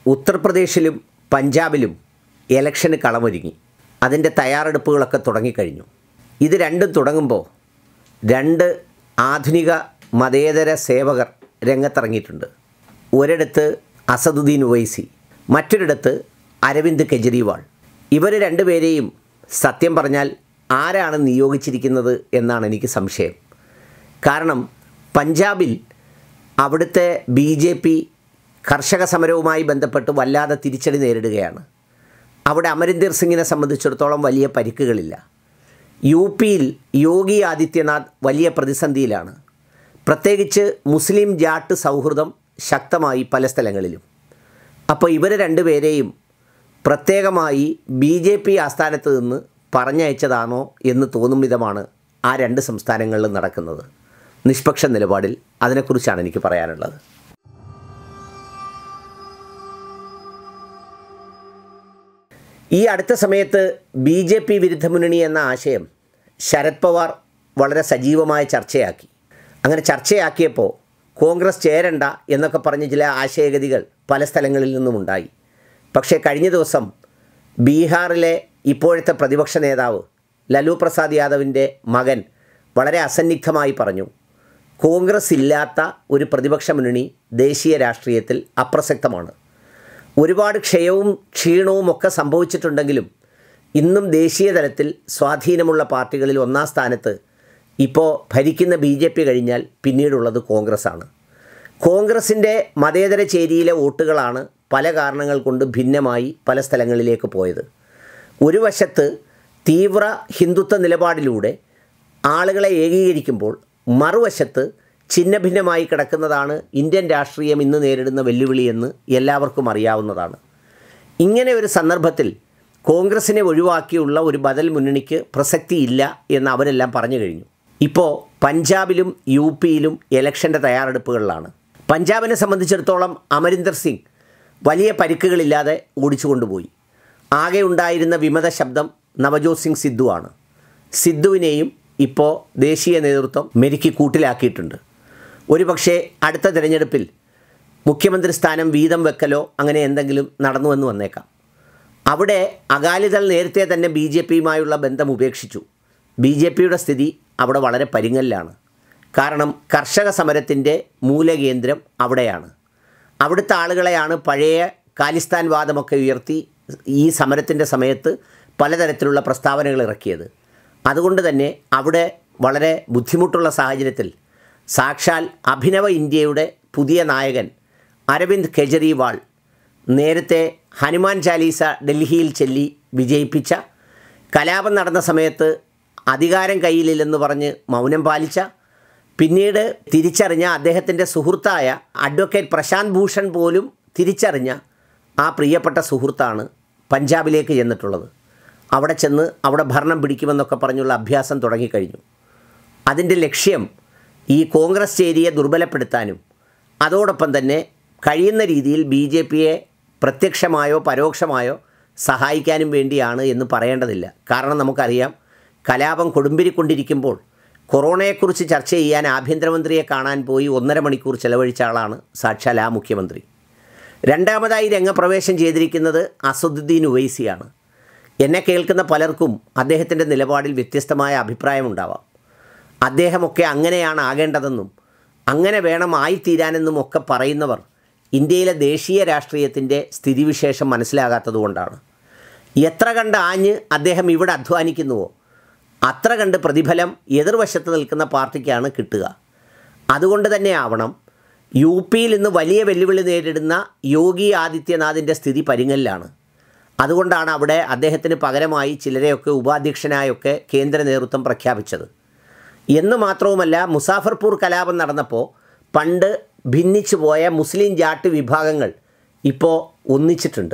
ഉത്തർപ്രദേശിലും പഞ്ചാബിലും ഇലക്ഷന് കളമൊരുങ്ങി അതിൻ്റെ തയ്യാറെടുപ്പുകളൊക്കെ തുടങ്ങിക്കഴിഞ്ഞു ഇത് രണ്ടും തുടങ്ങുമ്പോൾ രണ്ട് ആധുനിക മതേതര സേവകർ രംഗത്തിറങ്ങിയിട്ടുണ്ട് ഒരിടത്ത് അസദുദ്ദീൻ ഉവൈസി മറ്റൊരിടത്ത് അരവിന്ദ് കെജ്രിവാൾ ഇവർ രണ്ടുപേരെയും സത്യം പറഞ്ഞാൽ ആരാണ് നിയോഗിച്ചിരിക്കുന്നത് എന്നാണ് എനിക്ക് സംശയം കാരണം പഞ്ചാബിൽ അവിടുത്തെ ബി ജെ പി കർഷക സമരവുമായി ബന്ധപ്പെട്ട് വല്ലാതെ തിരിച്ചടി നേരിടുകയാണ് അവിടെ അമരീന്ദർ സിംഗിനെ സംബന്ധിച്ചിടത്തോളം വലിയ പരിക്കുകളില്ല യു പിയിൽ യോഗി ആദിത്യനാഥ് വലിയ പ്രതിസന്ധിയിലാണ് പ്രത്യേകിച്ച് മുസ്ലിം ജാട്ട് സൗഹൃദം ശക്തമായി പല സ്ഥലങ്ങളിലും അപ്പോൾ ഇവർ രണ്ടുപേരെയും പ്രത്യേകമായി ബി ജെ പി ആസ്ഥാനത്ത് നിന്ന് പറഞ്ഞയച്ചതാണോ എന്ന് തോന്നും വിധമാണ് ആ രണ്ട് സംസ്ഥാനങ്ങളിലും നടക്കുന്നത് നിഷ്പക്ഷ നിലപാടിൽ അതിനെക്കുറിച്ചാണ് എനിക്ക് പറയാനുള്ളത് ഈ അടുത്ത സമയത്ത് ബി ജെ പി വിരുദ്ധ മുന്നണി എന്ന ആശയം ശരത് പവാർ വളരെ സജീവമായ ചർച്ചയാക്കി അങ്ങനെ ചർച്ചയാക്കിയപ്പോൾ കോൺഗ്രസ് ചേരണ്ട എന്നൊക്കെ പറഞ്ഞ് ചില ആശയഗതികൾ പല സ്ഥലങ്ങളിൽ നിന്നുമുണ്ടായി പക്ഷേ കഴിഞ്ഞ ദിവസം ബീഹാറിലെ ഇപ്പോഴത്തെ പ്രതിപക്ഷ നേതാവ് ലലു പ്രസാദ് യാദവിൻ്റെ മകൻ വളരെ അസന്നിഗ്ധമായി പറഞ്ഞു കോൺഗ്രസ് ഇല്ലാത്ത ഒരു പ്രതിപക്ഷ മുന്നണി ദേശീയ രാഷ്ട്രീയത്തിൽ അപ്രസക്തമാണ് ഒരുപാട് ക്ഷയവും ക്ഷീണവും ഒക്കെ സംഭവിച്ചിട്ടുണ്ടെങ്കിലും ഇന്നും ദേശീയ തലത്തിൽ സ്വാധീനമുള്ള പാർട്ടികളിൽ ഒന്നാം സ്ഥാനത്ത് ഇപ്പോൾ ഭരിക്കുന്ന ബി ജെ പി കഴിഞ്ഞാൽ പിന്നീടുള്ളത് കോൺഗ്രസ്സാണ് കോൺഗ്രസിൻ്റെ മതേതര ചേരിയിലെ വോട്ടുകളാണ് പല കാരണങ്ങൾ കൊണ്ട് ഭിന്നമായി പല സ്ഥലങ്ങളിലേക്ക് പോയത് ഒരു വശത്ത് തീവ്ര ഹിന്ദുത്വ നിലപാടിലൂടെ ആളുകളെ ഏകീകരിക്കുമ്പോൾ മറുവശത്ത് ഛിന്ന ഭിന്നമായി കിടക്കുന്നതാണ് ഇന്ത്യൻ രാഷ്ട്രീയം ഇന്ന് നേരിടുന്ന വെല്ലുവിളിയെന്ന് എല്ലാവർക്കും അറിയാവുന്നതാണ് ഇങ്ങനെ ഒരു സന്ദർഭത്തിൽ കോൺഗ്രസിനെ ഒഴിവാക്കിയുള്ള ഒരു ബദൽ മുന്നണിക്ക് പ്രസക്തിയില്ല എന്ന് അവരെല്ലാം പറഞ്ഞു കഴിഞ്ഞു ഇപ്പോൾ പഞ്ചാബിലും യു പിയിലും ഇലക്ഷൻ്റെ തയ്യാറെടുപ്പുകളിലാണ് പഞ്ചാബിനെ സംബന്ധിച്ചിടത്തോളം അമരീന്ദർ സിംഗ് വലിയ പരിക്കുകളില്ലാതെ ഓടിച്ചു കൊണ്ടുപോയി ആകെ ഉണ്ടായിരുന്ന വിമത ശബ്ദം നവജോത് സിംഗ് സിദ്ധുവാണ് സിദ്ധുവിനെയും ഇപ്പോൾ ദേശീയ നേതൃത്വം മെരുക്കി കൂട്ടിലാക്കിയിട്ടുണ്ട് ഒരുപക്ഷെ അടുത്ത തിരഞ്ഞെടുപ്പിൽ മുഖ്യമന്ത്രി സ്ഥാനം വീതം വെക്കലോ അങ്ങനെ എന്തെങ്കിലും നടന്നുവെന്ന് വന്നേക്കാം അവിടെ അകാലിദൾ നേരത്തെ തന്നെ ബി ജെ പിയുമായുള്ള ബന്ധം ഉപേക്ഷിച്ചു ബി ജെ പിയുടെ സ്ഥിതി അവിടെ വളരെ പരിങ്ങലിലാണ് കാരണം കർഷക സമരത്തിൻ്റെ മൂലകേന്ദ്രം അവിടെയാണ് അവിടുത്തെ ആളുകളെയാണ് പഴയ കാലിസ്ഥാൻ വാദമൊക്കെ ഉയർത്തി ഈ സമരത്തിൻ്റെ സമയത്ത് പലതരത്തിലുള്ള പ്രസ്താവനകൾ ഇറക്കിയത് അതുകൊണ്ട് തന്നെ അവിടെ വളരെ ബുദ്ധിമുട്ടുള്ള സാഹചര്യത്തിൽ സാക്ഷാൽ അഭിനവ ഇന്ത്യയുടെ പുതിയ നായകൻ അരവിന്ദ് കെജ്രിവാൾ നേരത്തെ ഹനുമാൻ ചാലീസ ഡൽഹിയിൽ ചൊല്ലി വിജയിപ്പിച്ച കലാപം നടന്ന സമയത്ത് അധികാരം കയ്യിലില്ലെന്ന് പറഞ്ഞ് മൗനം പാലിച്ച പിന്നീട് തിരിച്ചറിഞ്ഞ അദ്ദേഹത്തിൻ്റെ സുഹൃത്തായ അഡ്വക്കേറ്റ് പ്രശാന്ത് ഭൂഷൺ പോലും തിരിച്ചറിഞ്ഞ ആ പ്രിയപ്പെട്ട സുഹൃത്താണ് പഞ്ചാബിലേക്ക് ചെന്നിട്ടുള്ളത് അവിടെ ചെന്ന് അവിടെ ഭരണം പിടിക്കുമെന്നൊക്കെ പറഞ്ഞുള്ള അഭ്യാസം തുടങ്ങിക്കഴിഞ്ഞു അതിൻ്റെ ലക്ഷ്യം ഈ കോൺഗ്രസ് ചേരിയെ ദുർബലപ്പെടുത്താനും അതോടൊപ്പം തന്നെ കഴിയുന്ന രീതിയിൽ ബി ജെ പിയെ പ്രത്യക്ഷമായോ പരോക്ഷമായോ സഹായിക്കാനും വേണ്ടിയാണ് എന്ന് പറയേണ്ടതില്ല കാരണം നമുക്കറിയാം കലാപം കൊടുമ്പിരിക്കൊണ്ടിരിക്കുമ്പോൾ കൊറോണയെക്കുറിച്ച് ചർച്ച ചെയ്യാൻ ആഭ്യന്തരമന്ത്രിയെ കാണാൻ പോയി ഒന്നര മണിക്കൂർ ചെലവഴിച്ച ആളാണ് സാക്ഷാൽ ആ മുഖ്യമന്ത്രി രണ്ടാമതായി രംഗപ്രവേശം ചെയ്തിരിക്കുന്നത് അസദുദ്ദീൻ ഉവൈസിയാണ് എന്നെ കേൾക്കുന്ന പലർക്കും അദ്ദേഹത്തിൻ്റെ നിലപാടിൽ വ്യത്യസ്തമായ അഭിപ്രായമുണ്ടാവാം അദ്ദേഹമൊക്കെ അങ്ങനെയാണ് ആകേണ്ടതെന്നും അങ്ങനെ വേണം ആയിത്തീരാനെന്നും ഒക്കെ പറയുന്നവർ ഇന്ത്യയിലെ ദേശീയ രാഷ്ട്രീയത്തിൻ്റെ സ്ഥിതിവിശേഷം മനസ്സിലാകാത്തതുകൊണ്ടാണ് എത്ര കണ്ട് ആഞ്ഞ് അദ്ദേഹം ഇവിടെ അധ്വാനിക്കുന്നുവോ അത്ര കണ്ട് പ്രതിഫലം എതിർവശത്ത് നിൽക്കുന്ന പാർട്ടിക്കാണ് കിട്ടുക അതുകൊണ്ട് തന്നെ ആവണം യു പിയിൽ ഇന്ന് വലിയ വെല്ലുവിളി നേരിടുന്ന യോഗി ആദിത്യനാഥിൻ്റെ സ്ഥിതി പരിങ്ങലിലാണ് അതുകൊണ്ടാണ് അവിടെ അദ്ദേഹത്തിന് പകരമായി ചിലരെയൊക്കെ ഉപാധ്യക്ഷനായൊക്കെ കേന്ദ്ര നേതൃത്വം പ്രഖ്യാപിച്ചത് എന്ന് മാത്രവുമല്ല മുസാഫർപൂർ കലാപം നടന്നപ്പോൾ പണ്ട് ഭിന്നിച്ചു പോയ മുസ്ലിം ജാട്ട് വിഭാഗങ്ങൾ ഇപ്പോൾ ഒന്നിച്ചിട്ടുണ്ട്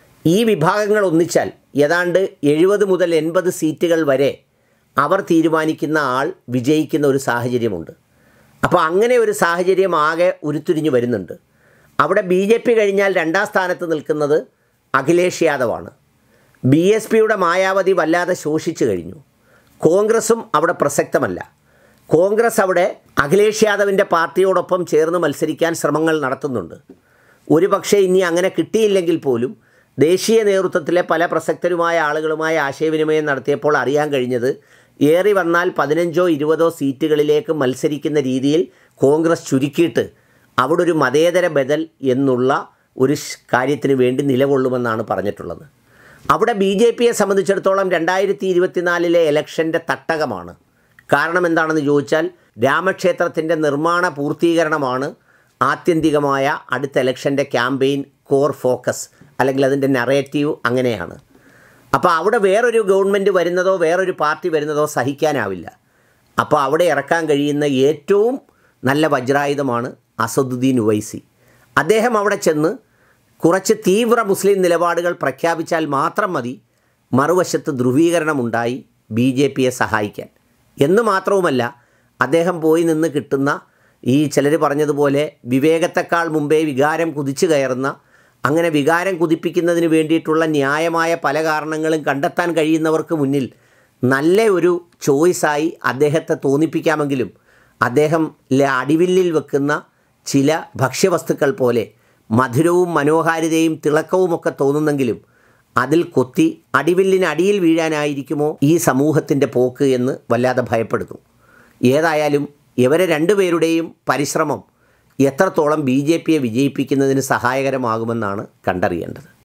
ഈ വിഭാഗങ്ങൾ ഒന്നിച്ചാൽ ഏതാണ്ട് എഴുപത് മുതൽ എൺപത് സീറ്റുകൾ വരെ അവർ തീരുമാനിക്കുന്ന ആൾ വിജയിക്കുന്ന ഒരു സാഹചര്യമുണ്ട് അപ്പോൾ അങ്ങനെ ഒരു സാഹചര്യം ആകെ ഉരുത്തിരിഞ്ഞു വരുന്നുണ്ട് അവിടെ ബി ജെ പി കഴിഞ്ഞാൽ രണ്ടാം സ്ഥാനത്ത് നിൽക്കുന്നത് അഖിലേഷ് യാദവാണ് ബി എസ് പിയുടെ മായാവതി വല്ലാതെ ശോഷിച്ചു കഴിഞ്ഞു കോൺഗ്രസും അവിടെ പ്രസക്തമല്ല കോൺഗ്രസ് അവിടെ അഖിലേഷ് യാദവിൻ്റെ പാർട്ടിയോടൊപ്പം ചേർന്ന് മത്സരിക്കാൻ ശ്രമങ്ങൾ നടത്തുന്നുണ്ട് ഒരു പക്ഷേ ഇനി അങ്ങനെ കിട്ടിയില്ലെങ്കിൽ പോലും ദേശീയ നേതൃത്വത്തിലെ പല പ്രസക്തരുമായ ആളുകളുമായി ആശയവിനിമയം നടത്തിയപ്പോൾ അറിയാൻ കഴിഞ്ഞത് ഏറി വന്നാൽ പതിനഞ്ചോ ഇരുപതോ സീറ്റുകളിലേക്ക് മത്സരിക്കുന്ന രീതിയിൽ കോൺഗ്രസ് ചുരുക്കിയിട്ട് അവിടെ ഒരു മതേതര ബദൽ എന്നുള്ള ഒരു ഷ് കാര്യത്തിന് വേണ്ടി നിലകൊള്ളുമെന്നാണ് പറഞ്ഞിട്ടുള്ളത് അവിടെ ബി ജെ പിയെ സംബന്ധിച്ചിടത്തോളം രണ്ടായിരത്തി ഇരുപത്തിനാലിലെ ഇലക്ഷൻ്റെ തട്ടകമാണ് കാരണം എന്താണെന്ന് ചോദിച്ചാൽ രാമക്ഷേത്രത്തിൻ്റെ നിർമ്മാണ പൂർത്തീകരണമാണ് ആത്യന്തികമായ അടുത്ത ഇലക്ഷൻ്റെ ക്യാമ്പയിൻ കോർ ഫോക്കസ് അല്ലെങ്കിൽ അതിൻ്റെ നറേറ്റീവ് അങ്ങനെയാണ് അപ്പോൾ അവിടെ വേറൊരു ഗവൺമെൻറ് വരുന്നതോ വേറൊരു പാർട്ടി വരുന്നതോ സഹിക്കാനാവില്ല അപ്പോൾ അവിടെ ഇറക്കാൻ കഴിയുന്ന ഏറ്റവും നല്ല വജ്രായുധമാണ് അസദുദ്ദീൻ ഉവൈസി അദ്ദേഹം അവിടെ ചെന്ന് കുറച്ച് തീവ്ര മുസ്ലിം നിലപാടുകൾ പ്രഖ്യാപിച്ചാൽ മാത്രം മതി മറുവശത്ത് ധ്രുവീകരണമുണ്ടായി ബി ജെ പിയെ സഹായിക്കാൻ എന്ന് മാത്രവുമല്ല അദ്ദേഹം പോയി നിന്ന് കിട്ടുന്ന ഈ ചിലർ പറഞ്ഞതുപോലെ വിവേകത്തെക്കാൾ മുമ്പേ വികാരം കുതിച്ചു കയറുന്ന അങ്ങനെ വികാരം കുതിപ്പിക്കുന്നതിന് വേണ്ടിയിട്ടുള്ള ന്യായമായ പല കാരണങ്ങളും കണ്ടെത്താൻ കഴിയുന്നവർക്ക് മുന്നിൽ നല്ല ഒരു ചോയ്സായി അദ്ദേഹത്തെ തോന്നിപ്പിക്കാമെങ്കിലും അദ്ദേഹം ല- അടിവില്ലിൽ വെക്കുന്ന ചില ഭക്ഷ്യവസ്തുക്കൾ പോലെ മധുരവും മനോഹാരിതയും തിളക്കവുമൊക്കെ തോന്നുന്നെങ്കിലും അതിൽ കൊത്തി അടിവില്ലിന് അടിയിൽ വീഴാനായിരിക്കുമോ ഈ സമൂഹത്തിൻ്റെ പോക്ക് എന്ന് വല്ലാതെ ഭയപ്പെടുന്നു ഏതായാലും ഇവരെ രണ്ടുപേരുടെയും പരിശ്രമം എത്രത്തോളം ബി ജെ പിയെ വിജയിപ്പിക്കുന്നതിന് സഹായകരമാകുമെന്നാണ് കണ്ടറിയേണ്ടത്